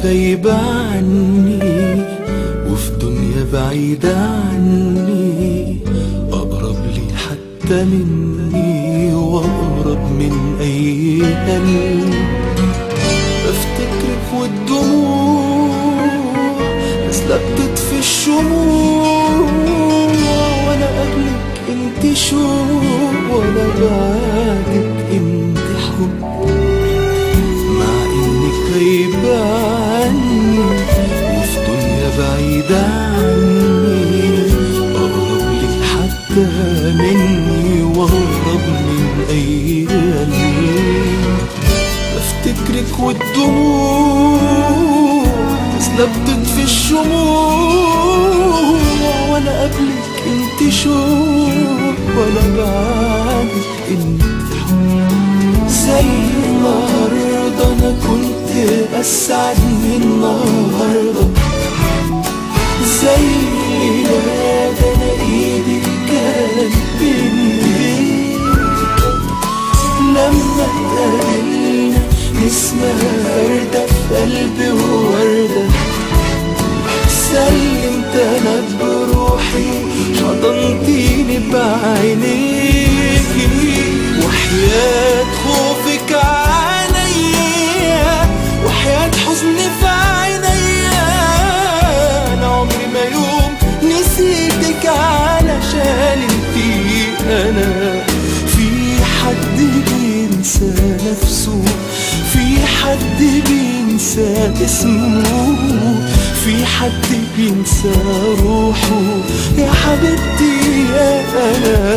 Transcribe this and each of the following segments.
غايبة عني وفي دنيا بعيدة عني أقرب لي حتى مني وأقرب من أي قلب بفتكرك والدموع نازلة بتطفي الشموع وأنا قبلك انت شوق وأنا بعدك انت حب مع انك غايبة عني وفي دنيا بعيدة عني أقرب لك حتى مني وأقرب من أي قلب بفتكرك والدموع نازلة بتطفي الشموع وأنا قبلك انت شوق وأنا بعدك انت زي النهاردة أنا كنت أسعد من النهاردة زي الليلة ده أنا إيدي كانت بين إيديك لما اتقابلنا نسمة وردة في قلبي ووردة سلمت أنا بروحي حضنتيني بعينيكي وحياة خوفك عليا وحياة حزني في عينيا أنا عمري ما يوم نسيتك علشان انتي أنا في حد بينسى نفسه في حد بينسى اسمه في حد بينسى روحه يا حبيبتي يا أنا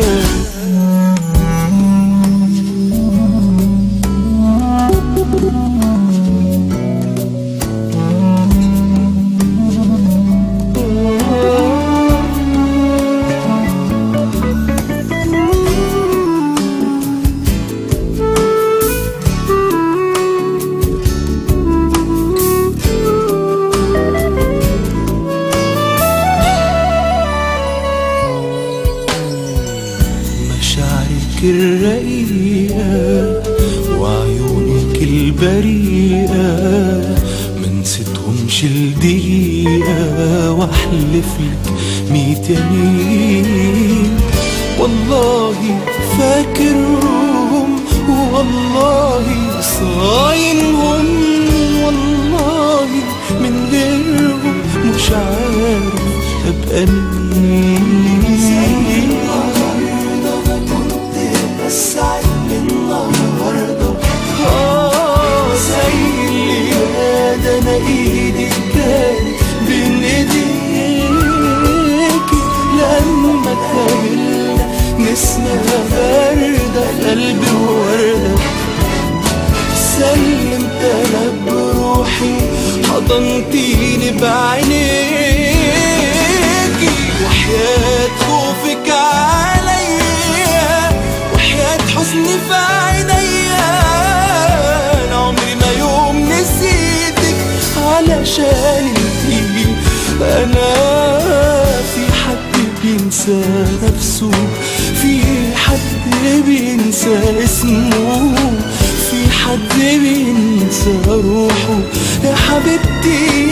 مشاعرك الرقيقة وعيونك البريئة ما نسيتهمش لدقيقة واحلف لك ميت يمين والله فاكرهم والله صاينهم والله من غيرهم مش عارف ابقى مين زي النهارده انا كنت اسعد من النهارده اه زي اللي ده انا ايدي كانت بين ايديكي لما اتقابلنا نسمة باردة في قلبي ووردة سلمت انا بروحي حضنتيني بعينيكي وحياة خوفك عليا وحياة حزني في عينيا انا عمري ما يوم نسيتك علشان انتي انا في حد بينسى نفسه في حد بينسى اسمه في حد بينسى روحه يا حبيبتي